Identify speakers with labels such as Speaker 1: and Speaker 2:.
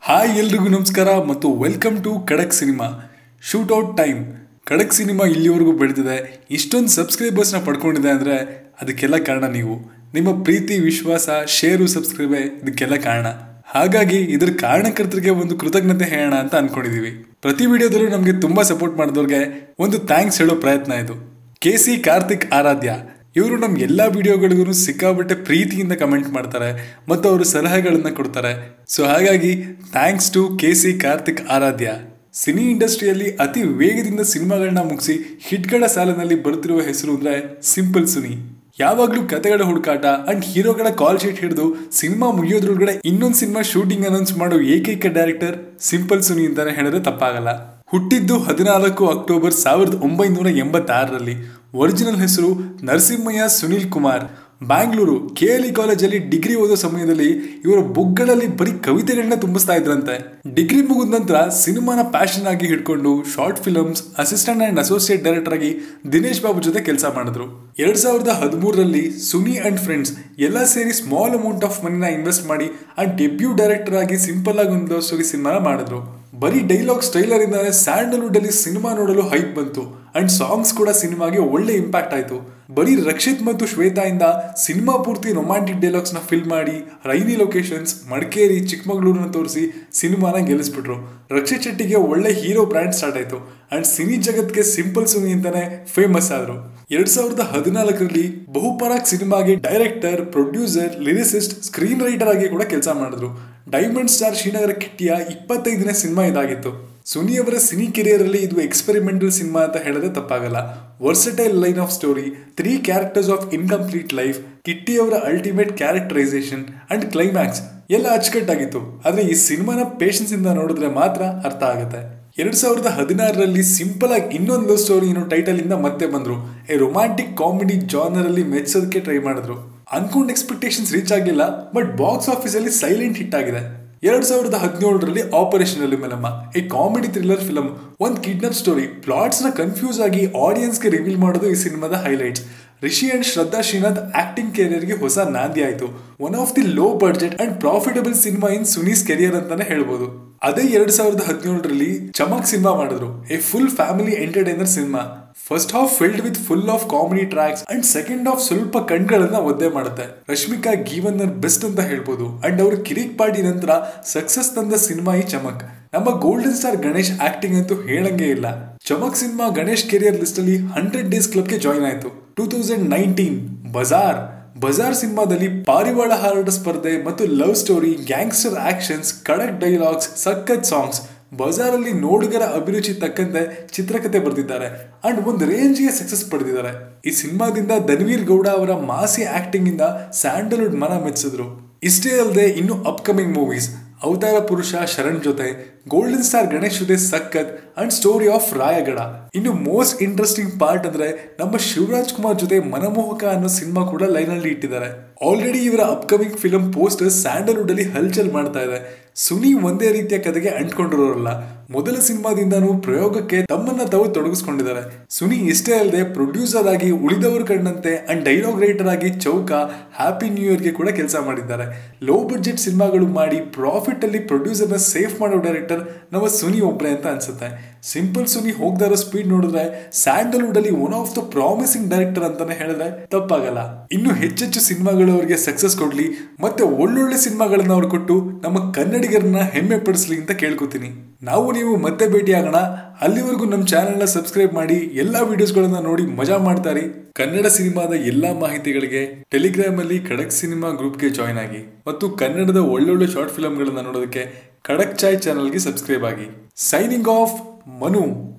Speaker 1: hi ಎಲ್ರಿಗೂ ನಮಸ್ಕಾರ ಮತ್ತು welcome to Khadak cinema shoot out time Khadak cinema ಇಲ್ಲಿವರೆಗೂ ಬೆಳೆದಿದೆ ಇಷ್ಟೊಂದು ಸಬ್ಸ್ಕ್ರೈಬರ್ಸ್ನ ಪಡ್ಕೊಂಡಿದೆ ಅಂದರೆ ಅದಕ್ಕೆಲ್ಲ ಕಾರಣ ನೀವು ನಿಮ್ಮ ಪ್ರೀತಿ ವಿಶ್ವಾಸ ಶೇರು ಸಬ್ಸ್ಕ್ರೈಬೇ ಇದಕ್ಕೆಲ್ಲ ಕಾರಣ ಹಾಗಾಗಿ ಇದ್ರ ಕಾರಣಕರ್ತರಿಗೆ ಒಂದು ಕೃತಜ್ಞತೆ ಹೇಳೋಣ ಅಂತ ಅನ್ಕೊಂಡಿದೀವಿ ಪ್ರತಿ ವಿಡಿಯೋದಲ್ಲೂ ನಮಗೆ ತುಂಬಾ ಸಪೋರ್ಟ್ ಮಾಡಿದವ್ರಿಗೆ ಒಂದು ಥ್ಯಾಂಕ್ಸ್ ಹೇಳೋ ಪ್ರಯತ್ನ ಇದು ಕೆ ಸಿ ಕಾರ್ತಿಕ್ ಆರಾಧ್ಯ ಇವರು ನಮ್ಮ ಎಲ್ಲ ವಿಡಿಯೋಗಳಿಗೂ ಸಿಕ್ಕಾಬಟ್ಟೆ ಪ್ರೀತಿಯಿಂದ ಕಮೆಂಟ್ ಮಾಡ್ತಾರೆ ಮತ್ತು ಅವರು ಸಲಹೆಗಳನ್ನ ಕೊಡ್ತಾರೆ ಸೊ ಹಾಗಾಗಿ thanks to K C Karthik Aradhya cine ಇಂಡಸ್ಟ್ರಿಯಲ್ಲಿ ಅತಿ ವೇಗದಿಂದ ಸಿನಿಮಾಗಳನ್ನ ಮುಗಿಸಿ ಹಿಟ್ಗಳ ಸಾಲಿನಲ್ಲಿ ಬರುತ್ತಿರುವ ಹೆಸರು ಅಂದ್ರೆ ಸಿಂಪಲ್ ಸುನಿ ಯಾವಾಗ್ಲೂ ಕತೆಗಳ ಹುಡುಕಾಟ ಅಂಡ್ ಹೀರೋಗಳ ಕಾಲ್ ಶೀಟ್ ಹಿಡಿದು ಸಿನಿಮಾ ಮುಗಿಯೋದ್ರೊಳಗಡೆ ಇನ್ನೊಂದು ಸಿನಿಮಾ ಶೂಟಿಂಗ್ ಅನೌನ್ಸ್ ಮಾಡೋ ಏಕೈಕ ಡೈರೆಕ್ಟರ್ ಸಿಂಪಲ್ ಸುನಿ ಅಂತಾನೆ ಹೇಳಿದ್ರೆ ತಪ್ಪಾಗಲ್ಲ ಹುಟ್ಟಿದ್ದು ಹದಿನಾಲ್ಕು ಅಕ್ಟೋಬರ್ ಸಾವಿರದ ಒಂಬೈನೂರ ಎಂಬತ್ತಾರರಲ್ಲಿ ಒರಿಜಿನಲ್ ಹೆಸರು Narasimhaiah Sunil Kumar Bangalore K L E ಕಾಲೇಜಲ್ಲಿ ಡಿಗ್ರಿ ಓದೋ ಸಮಯದಲ್ಲಿ ಇವರ ಬುಕ್ಗಳಲ್ಲಿ ಬರೀ ಕವಿತೆಗಳನ್ನ ತುಂಬಿಸ್ತಾ ಇದ್ರಂತೆ ಡಿಗ್ರಿ ಮುಗಿದ ನಂತರ ಸಿನಿಮಾನ ಪ್ಯಾಷನ್ ಆಗಿ ಹಿಡ್ಕೊಂಡು short films assistant and associate director ಆಗಿ ದಿನೇಶ್ ಬಾಬು ಜೊತೆ ಕೆಲಸ ಮಾಡಿದ್ರು ಎರಡ್ ಸಾವಿರದ ಹದಿಮೂರರಲ್ಲಿ ಸುನಿ ಅಂಡ್ ಫ್ರೆಂಡ್ಸ್ ಎಲ್ಲ ಸೇರಿ ಸ್ಮಾಲ್ ಅಮೌಂಟ್ ಆಫ್ ಮನಿನ ಇನ್ವೆಸ್ಟ್ ಮಾಡಿ ಅಂಡ್ ಡೆಬ್ಯೂ ಡೈರೆಕ್ಟರ್ ಆಗಿ ಸಿಂಪಲ್ ಆಗಿ ಒಂದು ಸ್ಟೋರಿ ಸಿನಿಮಾನ ಮಾಡಿದ್ರು ಬರೀ ಡೈಲಾಗ್ ಸ್ಟೈಲರ್ ಇಂದಾನೆ ಸ್ಯಾಂಡಲ್ವುಡ್ ಅಲ್ಲಿ ಸಿನಿಮಾ ನೋಡಲು ಹೈಪ್ ಬಂತು ಅಂಡ್ ಸಾಂಗ್ಸ್ ಕೂಡ ಸಿನಿಮಾಗೆ ಒಳ್ಳೆ ಇಂಪ್ಯಾಕ್ಟ್ ಆಯ್ತು ಬರೀ ರಕ್ಷಿತ್ ಮತ್ತು ಶ್ವೇತಾ ಇಂದ ಸಿನಿಮಾ ಪೂರ್ತಿ ರೊಮ್ಯಾಂಟಿಕ್ ಡೈಲಾಗ್ಸ್ ನ ಫಿಲ್ ಮಾಡಿ ರೈನಿ ಲೊಕೇಶನ್ಸ್ ಮಡಿಕೇರಿ ಚಿಕ್ಕಮಗಳೂರನ್ನ ತೋರಿಸಿ ಸಿನಿಮಾನ ಗೆಲ್ಲಿಸ್ಬಿಟ್ರು ರಕ್ಷಿತ್ ಶೆಟ್ಟಿಗೆ ಒಳ್ಳೆ ಹೀರೋ ಬ್ರ್ಯಾಂಡ್ ಸ್ಟಾರ್ಟ್ ಆಯ್ತು ಅಂಡ್ ಸಿನಿ ಜಗತ್ಗೆ ಸಿಂಪಲ್ ಸುನಿ ಅಂತಾನೆ ಫೇಮಸ್ ಆದ್ರು ಎರಡ್ ಸಾವಿರದ ಹದಿನಾಲ್ಕರಲ್ಲಿ ಬಹುಪರಾಗ್ ಸಿನಿಮಾಗೆ director producer lyricist screen writer ಆಗಿ ಕೂಡ ಕೆಲಸ ಮಾಡಿದ್ರು ಡೈಮಂಡ್ ಸ್ಟಾರ್ ಶ್ರೀನಗರ ಕಿಟ್ಟಿಯ ಇಪ್ಪತ್ತೈದನೇ ಸಿನಿಮಾ ಇದಾಗಿತ್ತು ಸುನಿ ಅವರ ಸಿನಿ ಕೆರಿಯರ್ ಅಲ್ಲಿ ಇದು ಎಕ್ಸ್ಪೆರಿಮೆಂಟಲ್ ಸಿನಿಮಾ ಅಂತ ಹೇಳಿದ್ರೆ ತಪ್ಪಾಗಲ್ಲ versatile line of story three characters of incomplete life Kitty ಅವರ ಅಲ್ಟಿಮೇಟ್ ಕ್ಯಾರೆಕ್ಟರೈಸೇಷನ್ ಅಂಡ್ ಕ್ಲೈಮ್ಯಾಕ್ಸ್ ಎಲ್ಲ ಅಚ್ಚುಕಟ್ಟಾಗಿತ್ತು ಆದ್ರೆ ಈ ಸಿನಿಮಾನ ಪೇಷನ್ಸ್ ಇಂದ ನೋಡಿದ್ರೆ ಮಾತ್ರ ಅರ್ಥ ಆಗುತ್ತೆ ಎರಡ್ ಸಾವಿರದ ಹದಿನಾರರಲ್ಲಿ ಸಿಂಪಲ್ ಆಗಿ ಇನ್ನೊಂದು ಲವ್ ಸ್ಟೋರಿ ಅನ್ನೋ ಟೈಟಲ್ ಇಂದ ಮತ್ತೆ ಬಂದ್ರು ಎ ರೊಮ್ಯಾಂಟಿಕ್ ಕಾಮಿಡಿ ಜಾನರ್ ಅಲ್ಲಿ ಮೆಚ್ಚೋದಕ್ಕೆ ಟ್ರೈ ಮಾಡಿದ್ರು ಅನ್ಕೊಂಡ್ ಎಕ್ಸ್ಪೆಕ್ಟೇಷನ್ಸ್ ರೀಚ್ ಆಗಿಲ್ಲ ಬಟ್ ಬಾಕ್ಸ್ ಆಫೀಸ್ ಅಲ್ಲಿ ಸೈಲೆಂಟ್ ಹಿಟ್ ಆಗಿದೆ ಎರಡ್ ಸಾವಿರದ ಹದಿನೇಳರಲ್ಲಿ ಆಪರೇಷನ್ ಅಲ್ಲಿ ಮೆಲಮ್ಮ ಈ ಕಾಮಿಡಿ ಥ್ರಿಲ್ಲರ್ ಫಿಲಂ ಒಂದು ಕಿಡ್ನಾಪ್ ಸ್ಟೋರಿ ಪ್ಲಾಟ್ಸ್ ನ ಕನ್ಫ್ಯೂಸ್ ಆಗಿ ಆಡಿಯನ್ಸ್ಗೆ ರಿವೀಲ್ ಮಾಡೋದು ಈ ಸಿನಿಮಾದ highlights Rishi and Shraddha Srinath acting ಕೆರಿಯರ್ಗೆ ಹೊಸ ನಾಂದಿ ಆಯ್ತು one of the low budget and profitable cinema in Suni's career ಅಂತಾನೆ ಹೇಳ್ಬೋದು ಅದೇ ಎರಡ್ ಸಾವಿರದ ಹದಿನೇಳರಲ್ಲಿ ಚಮಕ್ ಸಿನಿಮಾ ಮಾಡಿದ್ರು a full family entertainer cinema first half filled with full of comedy tracks and second half ಸ್ವಲ್ಪ ಕಣ್ಗಳನ್ನ ಒದ್ದೆ ಮಾಡುತ್ತೆ ರಶ್ಮಿಕಾ ಗೀವನ್ನರ್ ಬೆಸ್ಟ್ ಅಂತ ಹೇಳ್ಬೋದು ಅಂಡ್ ಅವ್ರ ಕಿರಿಕ್ ಪಾರ್ಟಿ ನಂತರ ಸಕ್ಸಸ್ ತಂದ ಸಿನಿಮಾ ಈ ಚಮಕ್ ನಮ್ಮ ಗೋಲ್ಡನ್ ಸ್ಟಾರ್ ಗಣೇಶ್ ಆಕ್ಟಿಂಗ್ ಅಂತೂ ಹೇಳಂಗೆ ಇಲ್ಲ Chamak cinema Ganesh career list ಅಲ್ಲಿ ಹಂಡ್ರೆಡ್ ಡೇಸ್ ಕ್ಲಬ್ಗೆ ಜಾಯ್ನ್ ಆಯ್ತು two thousand nineteen Bazaar Bazaar ಸಿನಿಮಾದಲ್ಲಿ ಪಾರಿವಾಳ ಹಾರಾಟ ಸ್ಪರ್ಧೆ ಮತ್ತು ಲವ್ ಸ್ಟೋರಿ ಗ್ಯಾಂಗ್ಸ್ಟರ್ ಆಕ್ಷನ್ಸ್ ಕಡಕ್ ಡೈಲಾಗ್ಸ್ ಸಖತ್ ಸಾಂಗ್ಸ್ ಬಜಾರಲ್ಲಿ ನೋಡುಗರ ಅಭಿರುಚಿ ತಕ್ಕಂತೆ ಚಿತ್ರಕಥೆ ಬರೆದಿದ್ದಾರೆ ಅಂಡ್ ಒಂದು ರೇಂಜ್ಗೆ ಸಕ್ಸಸ್ ಪಡೆದಿದ್ದಾರೆ ಈ ಸಿನಿಮಾದಿಂದ ಧನ್ವೀರ್ ಗೌಡ ಅವರ ಮಾಸಿ ಆಕ್ಟಿಂಗ್ ಇಂದ ಸ್ಯಾಂಡಲ್ವುಡ್ ಮನ ಮೆಚ್ಚಿದ್ರು ಇಷ್ಟೇ ಅಲ್ಲದೆ ಇನ್ನು ಅಪ್ಕಮಿಂಗ್ ಮೂವೀಸ್ ಅವತಾರ ಪುರುಷ ಶರಣ್ ಜೊತೆ ಗೋಲ್ಡನ್ ಸ್ಟಾರ್ ಗಣೇಶ್ ಜೊತೆ ಸಖತ್ ಅಂಡ್ ಸ್ಟೋರಿ ಆಫ್ ರಾಯಗಢ ಇನ್ನು ಮೋಸ್ಟ್ ಇಂಟ್ರೆಸ್ಟಿಂಗ್ ಪಾರ್ಟ್ ಅಂದ್ರೆ ನಮ್ಮ ಶಿವರಾಜ್ ಕುಮಾರ್ ಜೊತೆ ಮನಮೋಹಕ ಅನ್ನೋ ಸಿನಿಮಾ ಕೂಡ ಲೈನ್ ಅಲ್ಲಿ ಇಟ್ಟಿದ್ದಾರೆ ಆಲ್ರೆಡಿ ಇವರ ಅಪ್ಕಮಿಂಗ್ ಫಿಲಂ ಪೋಸ್ಟರ್ ಸ್ಯಾಂಡಲ್ವುಡ್ ಅಲ್ಲಿ ಹಲ್ಚಲ್ ಮಾಡ್ತಾ ಇದೆ ಸುನಿ ಒಂದೇ ರೀತಿಯ ಕಥೆಗೆ ಅಂಟ್ಕೊಂಡಿರೋರಲ್ಲ ಮೊದಲ ಸಿನಿಮಾದಿಂದನೂ ಪ್ರಯೋಗಕ್ಕೆ ತಮ್ಮನ್ನ ತಾವು ತೊಡಗಿಸ್ಕೊಂಡಿದ್ದಾರೆ ಸುನಿ ಇಷ್ಟೇ ಅಲ್ಲದೆ ಪ್ರೊಡ್ಯೂಸರ್ ಆಗಿ ಉಳಿದವರು ಕಂಡಂತೆ ಅಂಡ್ ಡೈಲಾಗ್ ರೈಟರ್ ಆಗಿ ಚೌಕ ಹ್ಯಾಪಿ ನ್ಯೂ ಇಯರ್ಗೆ ಕೂಡ ಕೆಲಸ ಮಾಡಿದ್ದಾರೆ ಲೋ ಬಡ್ಜೆಟ್ ಸಿನಿಮಾಗಳು ಮಾಡಿ ಪ್ರಾಫಿಟ್ ಅಲ್ಲಿ ಪ್ರೊಡ್ಯೂಸರ್ನ ಸೇಫ್ ಮಾಡೋ ಡೈರೆಕ್ಟರ್ ನಮ್ಮ ಸುನಿ ಒಬ್ಬರೇ ಅಂತ ಅನ್ಸುತ್ತೆ ಸಿಂಪಲ್ ಸುನಿ ಹೋಗ್ತಾ ಇರೋ ಸ್ಪೀಡ್ ನೋಡಿದ್ರೆ ಸ್ಯಾಂಡಲ್ವುಡ್ ಅಲ್ಲಿ one of the promising director ಅಂತಾನೆ ಹೇಳಿದ್ರೆ ತಪ್ಪಾಗಲ್ಲ ಇನ್ನು ಹೆಚ್ಚೆಚ್ಚು ಸಿನಿಮಾಗಳು ಅವರಿಗೆ ಸಕ್ಸಸ್ ಕೊಡ್ಲಿ ಮತ್ತೆ ಒಳ್ಳೊಳ್ಳೆ ಸಿನಿಮಾಗಳನ್ನ ಅವ್ರು ಕೊಟ್ಟು ನಮ್ಮ ಕನ್ನಡಿಗರನ್ನ ಹೆಮ್ಮೆ ಪಡಿಸ್ಲಿ ಅಂತ ಕೇಳ್ಕೊತೀನಿ ನಾವು ನೀವು ಮತ್ತೆ ಭೇಟಿ ಆಗೋಣ ಅಲ್ಲಿವರೆಗೂ ನಮ್ಮ ಚಾನೆಲ್ನ ಸಬ್ಸ್ಕ್ರೈಬ್ ಮಾಡಿ ಎಲ್ಲಾ ವಿಡಿಯೋಸ್ಗಳನ್ನ ನೋಡಿ ಮಜಾ ಮಾಡ್ತಾರಿ ಕನ್ನಡ ಸಿನಿಮಾದ ಎಲ್ಲಾ ಮಾಹಿತಿಗಳಿಗೆ ಟೆಲಿಗ್ರಾಮ್ ಅಲ್ಲಿ ಖಡಕ್ ಸಿನಿಮಾ ಗ್ರೂಪ್ಗೆ ಜಾಯ್ನ್ ಆಗಿ ಮತ್ತು ಕನ್ನಡದ ಒಳ್ಳೊಳ್ಳೆ ಶಾರ್ಟ್ ಫಿಲ್ಮ್ಗಳನ್ನ ನೋಡೋದಕ್ಕೆ ಖಡಕ್ ಚಾಯ್ ಚಾನಲ್ಗೆ ಸಬ್ಸ್ಕ್ರೈಬ್ ಆಗಿ ಸೈನಿಂಗ್ ಆಫ್ ಮನು